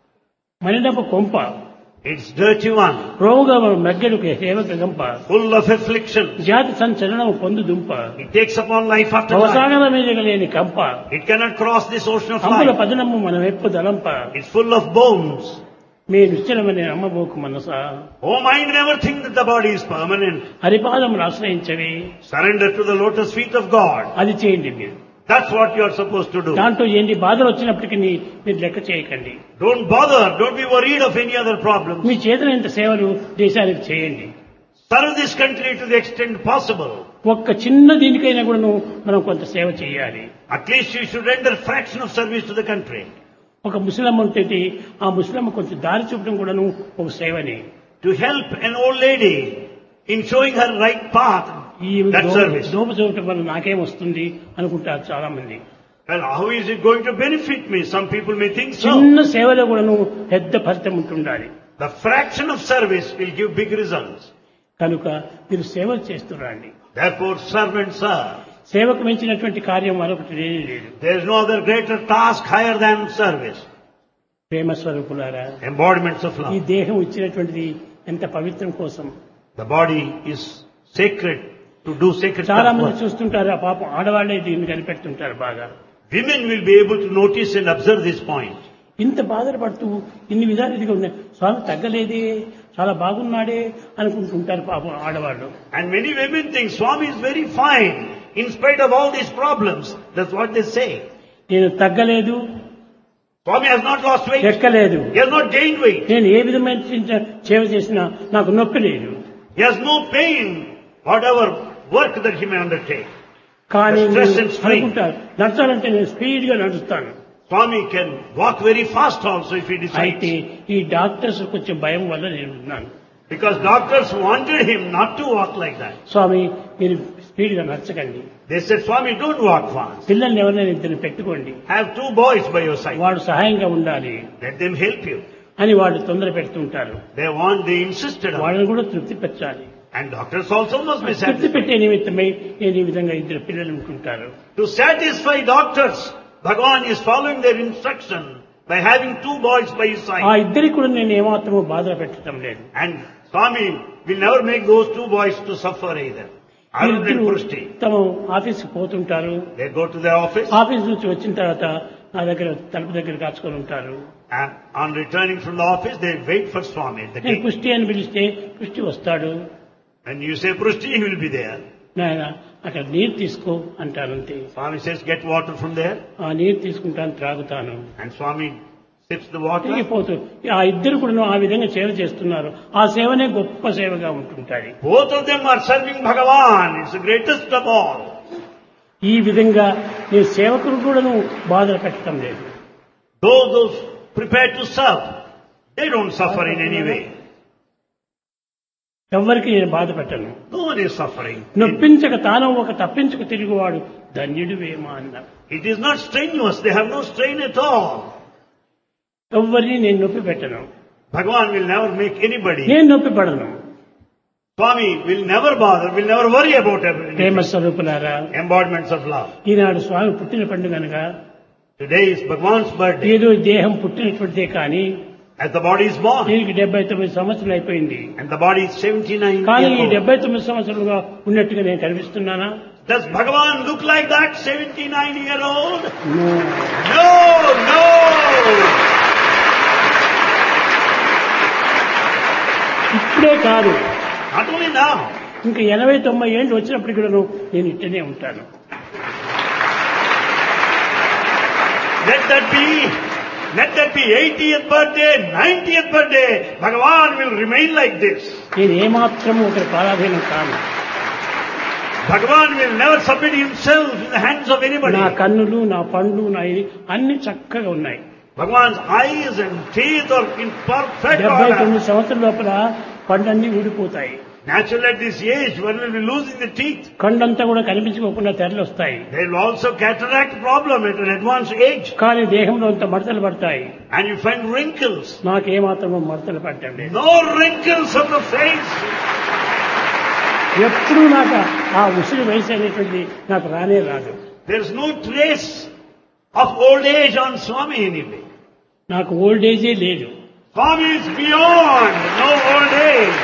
మనిడపు కొంప It's dirty one, రోగ మగ్గలకు సేవక గంప full of affliction. జాతి సంచలనం పొందు దుంప It takes upon life after life. అవసాగల మీద లేని కంప It cannot cross this ocean of అంబుల life. పదనము మన వెప్పు దలంప It's full of bones. మీ నిశ్చలమని అమ్మబోకు మనస Oh, mind never think that the body is permanent. హరిపాదములు ఆశ్రయించవి Surrender to the lotus feet of God. అది చేయండి మీరు That's what you are supposed to do. దాంట్లో ఏంటి బాధలు వచ్చినప్పటికీ మీరు లెక్క చేయకండి Don't bother. Don't be worried of any other problems. మీ చేతనంత సేవలు దేశానికి చేయండి Serve this country to the extent possible. ఒక్క చిన్న దీనికైనా కూడా మనం కొంత సేవ చేయాలి At least you should render fraction of service to the country. ఒక ముసలమ్మ ఉంటుంది ఆ ముసలమ్మ కొంచెం దారి చూపడం కూడాను ఒక సేవని To help an old lady in showing her right path. ఈ That దో- service. దోప చూపటం వల్ల నాకేం వస్తుంది అనుకుంటారు చాలా మంది Well, how is it going to benefit me? Some people may think so. చిన్న సేవలో కూడాను పెద్ద ఫలితం ఉంటుండాలి The fraction of service will give big results. కనుక మీరు సేవలు చేస్తురండి Therefore, serve and serve. సేవకు మించినటువంటి కార్యం మరొకటి లేనే లేదు There is no other greater task higher than service. ప్రేమ స్వరూపులారా Embodiments of ఈ love. దేహం ఇచ్చినటువంటిది ఎంత పవిత్రం కోసం The body is sacred to do sacred చాలా stuff. మంది చూస్తుంటారు ఆ పాపం ఆడవాళ్లే దీన్ని కనిపెడుతుంటారు బాగా Women will be able to notice and observe this point. ఇంత బాధలు పడుతూ ఇన్ని విధాలు ఇదిగా ఉన్నాయి స్వామి తగ్గలేదే చాలా బాగున్నాడే అనుకుంటుంటారు పాపం ఆడవాళ్ళు And many women think Swami is very fine in spite of all these problems. That's what they say. నేను తగ్గలేదు Swami has not lost weight. ఎక్కలేదు He has not gained weight. నేను ఏ విధమైన చింత- సేవ చేసినా నాకు నొప్పి లేదు He has no pain, whatever work that he may undertake. కానీ The stress మీరు and strain. అనుకుంటారు నడచాలంటే నేను స్పీడ్ గా నడుస్తాను Swami can walk very fast also if he అయితే decides. ఈ డాక్టర్స్ కొంచెం భయం వల్ల నేను ఉన్నాను Because doctors wanted him not to walk like that. స్వామి మీరు స్పీడ్ గా నడచకండి They said, Swami, don't walk fast. పిల్లల్ని ఎవరైనా ఇద్దరు పెట్టుకోండి Have two boys by your side. వాడు సహాయంగా ఉండాలి Let them help you. అని వాళ్ళు తొందర పెడుతుంటారు They want, they insisted on it. వాళ్ళని కూడా తృప్తి పెట్టాలి And doctors also must be తృప్తి satisfied. పెట్టే నిమిత్తమై నేను ఈ విధంగా ఇద్దరు పిల్లలు ఉంటుంటారు To satisfy doctors, Bhagavan is following their instruction by having two boys by his ఆ side. ఇద్దరికి కూడా నేను ఏమాత్రమూ బాధ పెట్టడం లేదు And Swami will never make those two boys to suffer either. Arun and వీరిద్దరూ Purushti. తమ ఆఫీస్కి పోతుంటారు They go to their office office నుంచి వచ్చిన తర్వాత నా దగ్గర తలుపు దగ్గర కాచుకొని ఉంటారు and on returning from the office they wait for Swami at the నేను gate. పుష్టి అని పిలిస్తే పుష్టి వస్తాడు When you say Purushti, he will be there. నాయన అక్కడ నీరు తీసుకో అంటాను అంతే Swami says, get water from there. ఆ నీరు తీసుకుంటాను త్రాగుతాను And Swami sips the water. తిరిగిపోతూ ఆ ఇద్దరు కూడా ఆ విధంగా సేవ చేస్తున్నారు ఆ సేవనే గొప్ప సేవగా ఉంటుంటాయి Both of them are serving Bhagavan. It's the greatest of all. ఈ విధంగా నేను సేవకులు కూడాను బాధలు పెట్టడం లేదు Those, those prepared to serve, they don't suffer in any way. ఎవ్వరికి నేను బాధ పెట్టను No one is suffering. నొప్పించక తాను ఒక తప్పించక తిరుగువాడు ధన్యుడు వేమా అన్నారు It is not strenuous. They have no strain at all. ఎవ్వరిని నేను నొప్పి పెట్టను Bhagavan will never make anybody. నేను నొప్పి పడను Swami will never bother, will never worry about everything. ప్రేమ స్వరూపులారా Embodiments of love. ఈనాడు స్వామి పుట్టిన పండుగ అనగా Today is Bhagavan's birthday. ఏదో దేహం పుట్టినటువంటిదే కానీ As the body is born. దీనికి డెబ్బై తొమ్మిది సంవత్సరాలు అయిపోయింది And the body is 79 కానీ ఈ years old. డెబ్బై తొమ్మిది సంవత్సరాలుగా ఉన్నట్టుగా నేను కనిపిస్తున్నానా Does Bhagavan look like that 79 year old? No. No, no! ఇప్పుడే కాదు Not only now. ఇంకా ఎనభై తొంభై ఏళ్ళు వచ్చినప్పటికి కూడాను నేను ఇట్టనే ఉంటాను Let that be, let that be 80th birthday, 90th birthday. Bhagavan will remain like this. నేను ఏమాత్రము ఒకరి పారాధీనం కాను Bhagavan will never submit himself in the hands of anybody. నా కన్నులు నా పండ్లు నా ఇది అన్ని చక్కగా ఉన్నాయి Bhagavan's eyes and teeth are in perfect డెబ్బై order. తొమ్మిది సంవత్సరాల లోపల పండ్లన్నీ ఊడిపోతాయి Naturally at this age, one will be losing the teeth. కండంతా కూడా కనిపించుకోకుండా తెరలు వస్తాయి There will also cataract problem at an advanced age. కానీ దేహంలో అంత మడతలు పడతాయి And you find wrinkles. నాకేమాత్రమో మడతలు పడటం లేదు No wrinkles on the face. ఎప్పుడూ నాకు ఆ ఉసిరి వయసు అనేటువంటిది నాకు రానే రాదు There's no trace of old age on Swami anyway. నాకు ఓల్డ్ ఏజే లేదు Swami is beyond no old age.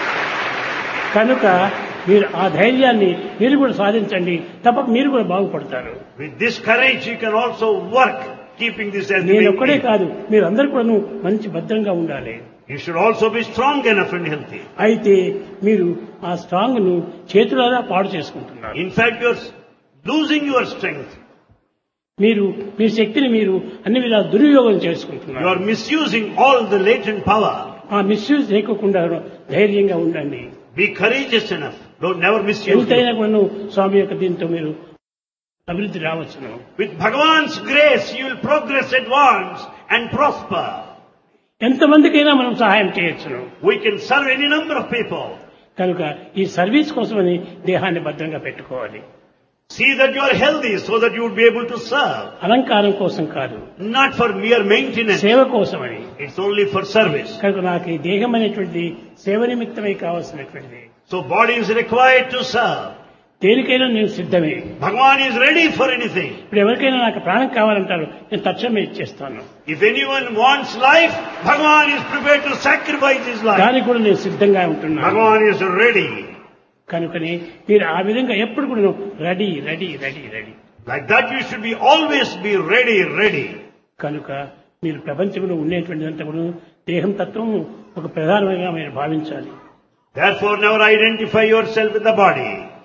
కనుక మీరు ఆ ధైర్యాన్ని మీరు కూడా సాధించండి తప్పక మీరు కూడా బాగుపడతారు With this courage, you can also work keeping this as the నేను main ఒక్కడే aim. కాదు మీరు అందరూ కూడా మంచి భద్రంగా ఉండాలి You should also be strong enough and healthy. అయితే మీరు ఆ స్ట్రాంగ్ ను చేతులారా పాడు చేసుకుంటున్నారు In fact, you're losing your strength. మీరు మీ శక్తిని మీరు అన్ని విధాలు దుర్వినియోగం You చేసుకుంటున్నారు are misusing all the latent power. ఆ మిస్యూజ్ చేయకుండా ధైర్యంగా ఉండండి Be courageous enough. Don't never misuse ఎంతైనా it. కూడా స్వామి యొక్క దీంతో మీరు అభివృద్ధి రావచ్చును With Bhagavan's grace, you will progress, advance, and prosper. ఎంతమందికైనా మనం సహాయం చేయొచ్చును We can serve any number of people. కనుక ఈ సర్వీస్ కోసమని దేహాన్ని భద్రంగా పెట్టుకోవాలి See that you are healthy so that you would be able to serve. అలంకారం కోసం కాదు Not for mere maintenance. సేవ కోసమని It's only for service. కనుక నాకు ఈ దేహం అనేటువంటిది సేవ నిమిత్తమై కావాల్సినటువంటిది So body is required to serve. దేనికైనా నేను సిద్ధమే Bhagavan is ready for anything. ఇప్పుడు ఎవరికైనా నాకు ప్రాణం కావాలంటారు నేను తక్షణమే ఇచ్చేస్తాను If anyone wants life, Bhagavan is prepared to sacrifice his life. దానికి కూడా నేను సిద్ధంగా ఉంటున్నాను Bhagavan is ready. కనుకని మీరు ఆ విధంగా ఎప్పుడు కూడా ready ready ready ready Like that you should be always be ready, ready. కనుక మీరు ప్రపంచంలో ఉండేటువంటిదంతా కూడా దేహం తత్వం ఒక ప్రధానమైన మీరు భావించాలి Therefore never identify yourself with the body.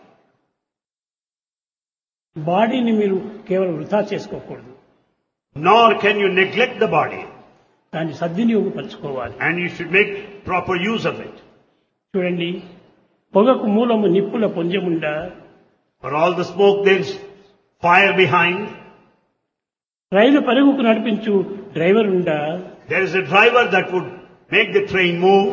బాడీని మీరు కేవలం వృధా చేసుకోకూడదు Nor can you neglect the body. దాన్ని సద్వినియోగపరచుకోవాలి And you should make proper use of it. చూడండి పొగకు మూలము నిప్పుల పొంజముండా For all the smoke there is fire behind. రైలు పరుగుకు నడిపించు డ్రైవర్ ఉండా There is a driver that would make the train move.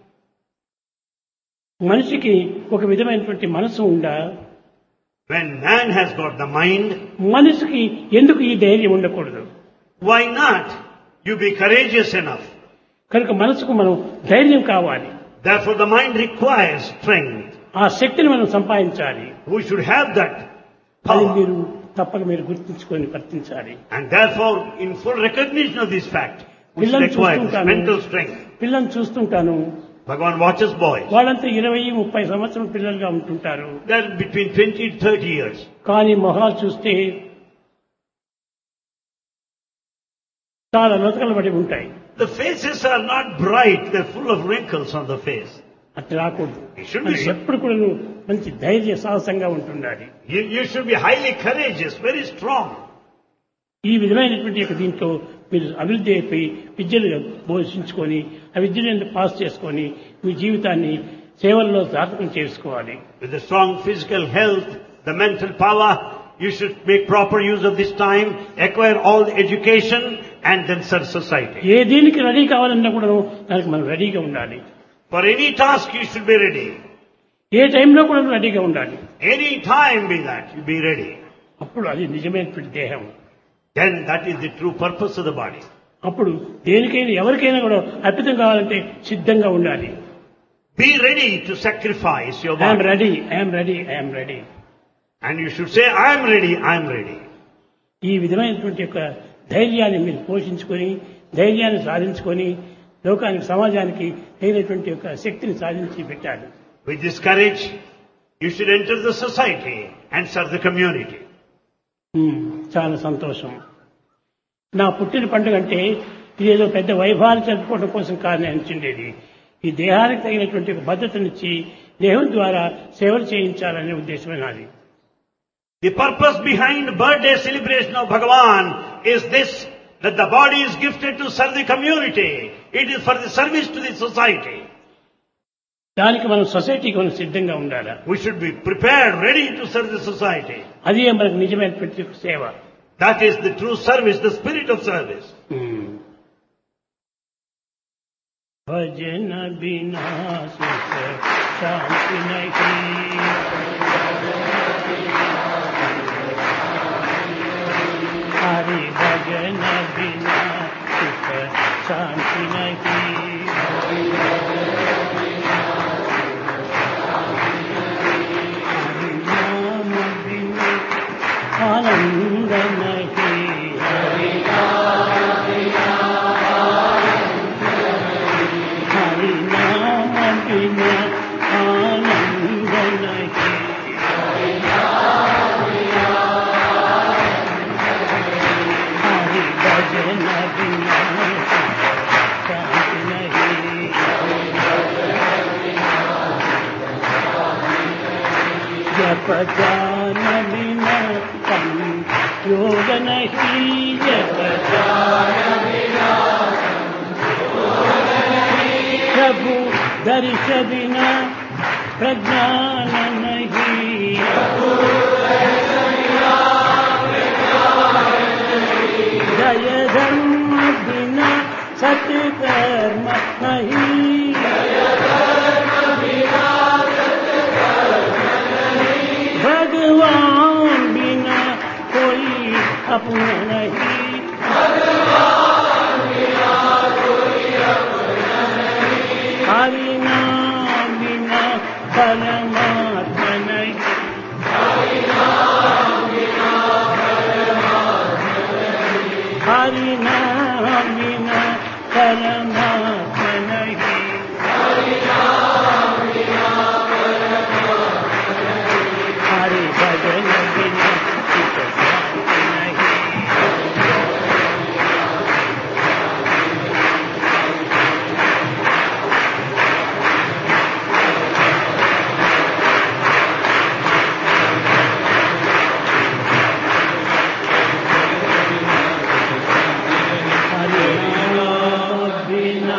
మనిషికి ఒక విధమైనటువంటి మనసు ఉండా When man has got the mind, మనిషికి ఎందుకు ఈ ధైర్యం ఉండకూడదు why not? You be courageous enough. కనుక మనసుకు మనం ధైర్యం కావాలి Therefore the mind requires strength. ఆ శక్తిని మనం సంపాదించాలి We should have that అది power. మీరు తప్పక మీరు గుర్తుంచుకొని వర్తించాలి And therefore, in full recognition of this fact, we should పిల్లల్ని acquire this చూస్తుంటాను. mental strength. పిల్లల్ని చూస్తుంటాను Bhagavan watches boys. వాళ్ళంతా ఇరవై ముప్పై సంవత్సరం పిల్లలుగా ఉంటుంటారు They're between 20 and 30 years. కానీ మొహాలు చూస్తే చాలా నొతకలు పడి ఉంటాయి The faces are not bright, they're full of wrinkles on the face. అట్లా రాకూడదు It should be. మనిషి ఎప్పుడు కూడా నువ్వు మంచి ధైర్య సాహసంగా ఉంటుండాలి You, you should be highly courageous, very strong. ఈ విధమైనటువంటి యొక్క దీంట్లో మీరు అభివృద్ధి అయిపోయి విద్యలు బోధించుకొని ఆ విద్యను పాస్ చేసుకొని మీ జీవితాన్ని సేవల్లో సార్థకం చేసుకోవాలి With the strong physical health, the mental power, you should make proper use of this time, acquire all the education, and then serve society. ఏ దీనికి రెడీ కావాలన్నా కూడా దానికి మనం రెడీగా ఉండాలి For any task, you should be ready. ఏ టైంలో కూడా రెడీగా ఉండాలి Any time be that, you be ready. అప్పుడు అది నిజమైనటువంటి దేహం Then that is the true purpose of the body. అప్పుడు దేనికైనా ఎవరికైనా కూడా అర్పితం కావాలంటే సిద్ధంగా ఉండాలి Be ready to sacrifice your I'm body. Ready I'm ready I'm ready And you should say, I am ready, I am ready. ఈ విధమైనటువంటి యొక్క ధైర్యాన్ని మీరు పోషించుకొని ధైర్యాన్ని సాధించుకొని లోకానికి సమాజానికి తగినటువంటి యొక్క శక్తిని సాధించి పెట్టాలి With this courage, you should enter the society and serve the community. ఉమ్, చాలా సంతోషం నా పుట్టిన పండుగ అంటే ఇదేదో పెద్ద వైభవాన్ని జరుపుకోవడం కోసం కాదని అనిచిండేది ఈ దేహానికి తగినటువంటి ఒక భద్రతనిచ్చి దేహం ద్వారా సేవలు చేయించాలనే ఉద్దేశమే నాది The purpose behind birthday celebration of Bhagavan is this, that the body is gifted to serve the community. It is for the service to the society. దానికి మనం సొసైటీకి మనం సిద్ధంగా ఉండాలి We should be prepared, ready to serve the society. అదే మనకు నిజమైనటువంటి సేవ That is the true service, the spirit of service. భజన బినా సుఖ శాంతి నహీ హరి భజన బినా సుఖ శాంతి నహీ హరి నామ బినా ఆనంద నహీ హరి हरि नाम बिना आनंद नहीं हरि भजन बिना शांति नहीं जप जान बिना तम योग नहीं जप जान प्रभु दर्श बिना प्रज्ञान नहीं जय धर्म बिना सत्कर्म नहीं भगवान बिना कोई अपना नहीं हरि नाम बिना परमात्मा नहीं हरि नाम बिना परमात्मा नहीं हरि भजन बिना चित्त शांति नहीं हरि नाम बिना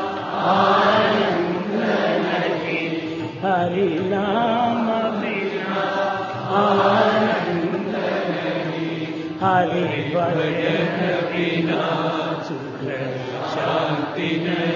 आनंद नहीं हरि नाम बिना आनंद नहीं हरि भजन बिना सुख शांति नहीं